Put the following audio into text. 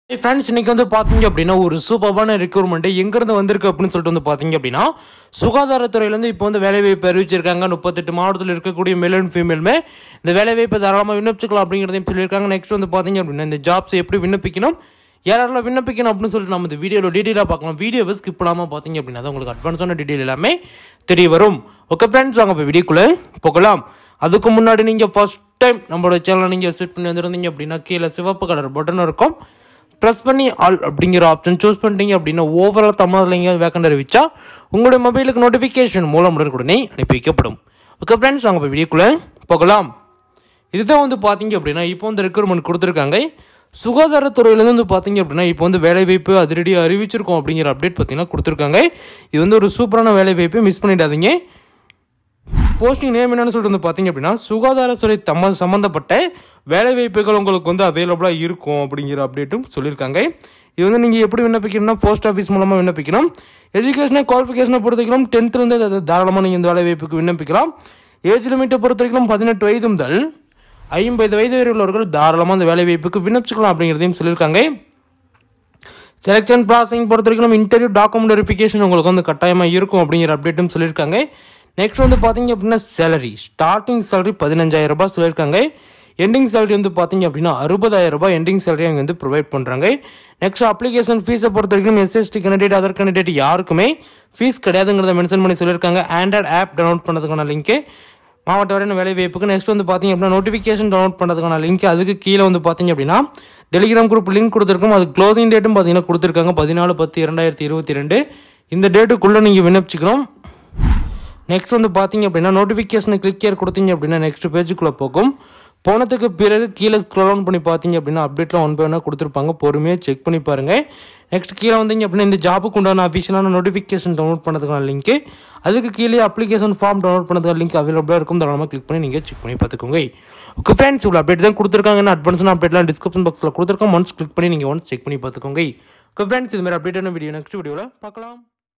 friends இன்னைக்கு வந்து பார்த்தீங்க அப்படின்னா ஒரு சூப்பரான ரெக்ரூட்மெண்ட் எங்கேருந்து வந்திருக்கு அப்படின்னு சொல்லிட்டு வந்து பார்த்தீங்க அப்படின்னா சுகாதாரத்துறையிலேருந்து இப்போ வந்து வேலைவாய்ப்பு அறிவிச்சிருக்காங்க முப்பத்தெட்டு மாவட்டத்தில் இருக்கக்கூடிய மேல் அண்ட் ஃபீமேலுமே இந்த வேலைவாய்ப்பை தாராளமாக விண்ணப்பிச்சுக்கலாம் அப்படிங்கிறதையும் சொல்லியிருக்காங்க நெக்ஸ்ட் வந்து பார்த்தீங்க அப்படின்னா இந்த ஜாப்ஸ் எப்படி விண்ணப்பிக்கணும் யாரெல்லாம் விண்ணப்பிக்கணும் அப்படின்னு சொல்லிட்டு நம்ம இந்த வீடியோவில் டீட்டெயிலாக பார்க்கலாம் வீடியோவை ஸ்கிப் பண்ணாமல் பார்த்தீங்க அப்படின்னா தான் உங்களுக்கு அட்வான்ஸான டீட்டெயில் எல்லாமே தெரிய வரும் ஓகே ஃப்ரெண்ட்ஸ் வாங்க இப்போ வீடியோக்குள்ளே போகலாம் அதுக்கு முன்னாடி நீங்கள் ஃபர்ஸ்ட் டைம் நம்மளோட சேனலை நீங்கள் விசிட் பண்ணி வந்திருந்தீங்க அப்படின்னா கீழே சிவப்பு கலர் பட்டன் இருக்கும் ப்ரெஸ் பண்ணி ஆல் அப்படிங்கிற ஆப்ஷன் சூஸ் பண்ணிட்டீங்க அப்படின்னா ஓவரால் தமிழில் எங்கேயாவது வேக்கண்ட் அறிவிச்சா உங்களுடைய மொபைலுக்கு நோட்டிஃபிகேஷன் மூலம் உடனே அனுப்பி வைக்கப்படும் ஓகே ஃப்ரெண்ட்ஸ் வாங்க இப்போ வீடியோக்குள்ளே போகலாம் இதுதான் வந்து பார்த்தீங்க அப்படின்னா இப்போ வந்து ரெக்ரூட்மெண்ட் கொடுத்துருக்காங்க சுகாதாரத்துறையிலேருந்து வந்து பார்த்தீங்க அப்படின்னா இப்போ வந்து வேலைவாய்ப்பு அதிரடியாக அறிவிச்சிருக்கோம் அப்படிங்கிற அப்டேட் பார்த்தீங்கன்னா கொடுத்துருக்காங்க இது வந்து ஒரு சூப்பரான வேலைவாய்ப்பு மிஸ் பண்ணிடாதீங்க போஸ்டிங் நேம் என்னன்னு சொல்லிட்டு வந்து பார்த்தீங்க அப்படின்னா சுகாதாரத்துறை தம்ம சம்மந்தப்பட்ட வேலைவாய்ப்புகள் உங்களுக்கு வந்து அவைலபிளாக இருக்கும் அப்படிங்கிற அப்டேட்டும் சொல்லியிருக்காங்க இது வந்து நீங்கள் எப்படி விண்ணப்பிக்கணும்னா போஸ்ட் ஆஃபீஸ் மூலமாக விண்ணப்பிக்கணும் எஜுகேஷனை குவாலிஃபிகேஷனை பொறுத்த வரைக்கும் டென்த்துலேருந்து அது தாராளமாக நீங்கள் இந்த வேலைவாய்ப்புக்கு விண்ணப்பிக்கலாம் ஏஜ் லிமிட்டை பொறுத்த வரைக்கும் பதினெட்டு வயது முதல் ஐம்பது வயது வரை உள்ளவர்கள் தாராளமாக அந்த வேலைவாய்ப்புக்கு விண்ணப்பிச்சுக்கலாம் அப்படிங்கிறதையும் சொல்லியிருக்காங்க செலெக்ஷன் ப்ராசஸிங் பொறுத்த வரைக்கும் இன்டர்வியூ டாக்குமெண்ட் வெரிஃபிகேஷன் உங்களுக்கு வந்து கட்டாயமாக இருக்கும் அப்படிங்கிற அப்டேட்டும் சொல்லியிருக்காங்க நெக்ஸ்ட் வந்து பார்த்தீங்க அப்படின்னா சேலரி ஸ்டார்டிங் சேலரி பதினஞ்சாயிரம் ரூபாய் சொல்லியிருக்காங்க எண்டிங் சேலரி வந்து பார்த்தீங்க அப்படின்னா அறுபதாயிரம் ரூபாய் எண்டிங் சேலரி அங்கே வந்து ப்ரொவைட் பண்ணுறாங்க நெக்ஸ்ட் அப்ளிகேஷன் ஃபீஸை பொறுத்த வரைக்கும் எஸ்எஸ்டி கேண்டிடேட் அதர் கேண்டிடேட் யாருக்குமே ஃபீஸ் கிடையாதுங்கிறத மென்ஷன் பண்ணி சொல்லியிருக்காங்க ஆண்ட்ராய்ட் ஆப் டவுன்லோட் பண்ணதுக்கான லிங்க்கு மாவட்ட வரையான வேலை வாய்ப்புக்கு நெக்ஸ்ட் வந்து பார்த்தீங்க அப்படின்னா நோட்டிஃபிகேஷன் டவுன்லோட் பண்ணுறதுக்கான லிங்க் அதுக்கு கீழே வந்து பார்த்தீங்க அப்படின்னா டெலிகிராம் குரூப் லிங்க் கொடுத்துருக்கோம் அது க்ளோசிங் டேட்டும் பார்த்தீங்கன்னா கொடுத்துருக்காங்க பதினாலு பத்து இரண்டாயிரத்தி இருபத்தி ரெண்டு இந்த டேட்டுக்குள்ளே நீங்கள் விண்ணப்பிச்சுக்கணும் நெக்ஸ்ட் வந்து பார்த்தீங்க அப்படின்னா நோட்டிஃபிகேஷனை கிளிக் கேர் கொடுத்தீங்க அப்படின்னா நெக்ஸ்ட் பேஜுக்குள்ளே போகும் போனதுக்கு பிறகு கீழே ஸ்க்ரோல் டவுன் பண்ணி பார்த்தீங்க அப்படின்னா அப்டேட்லாம் ஒன் பை ஒன்னாக கொடுத்துருப்பாங்க பொறுமையாக செக் பண்ணி பாருங்கள் நெக்ஸ்ட் கீழே வந்தீங்க அப்படின்னா இந்த ஜாபுக்கு உண்டான அஃபிஷியலான நோட்டிஃபிகேஷன் டவுன்லோட் பண்ணதுக்கான லிங்க் அதுக்கு கீழே அப்ளிகேஷன் ஃபார்ம் டவுன்லோட் பண்ணதுக்கான லிங்க் அவைலபிளாக இருக்கும் தாராளமாக கிளிக் பண்ணி நீங்கள் செக் பண்ணி பார்த்துக்கோங்க ஓகே ஃப்ரெண்ட்ஸ் இவ்வளோ அப்டேட் தான் கொடுத்துருக்காங்க அட்வான்ஸான அப்டேட்லாம் டிஸ்கிரிப்ஷன் பாக்ஸில் கொடுத்துருக்கோம் ஒன்ஸ் கிளிக் பண்ணி நீங்கள் ஒன்ஸ் செக் பண்ணி பார்த்துக்கோங்க ஓகே ஃப்ரெண்ட்ஸ் இது மாதிரி அப்டேட்டான வீடியோ நெக்ஸ்ட் வீடியோவில் பார்க்கலாம்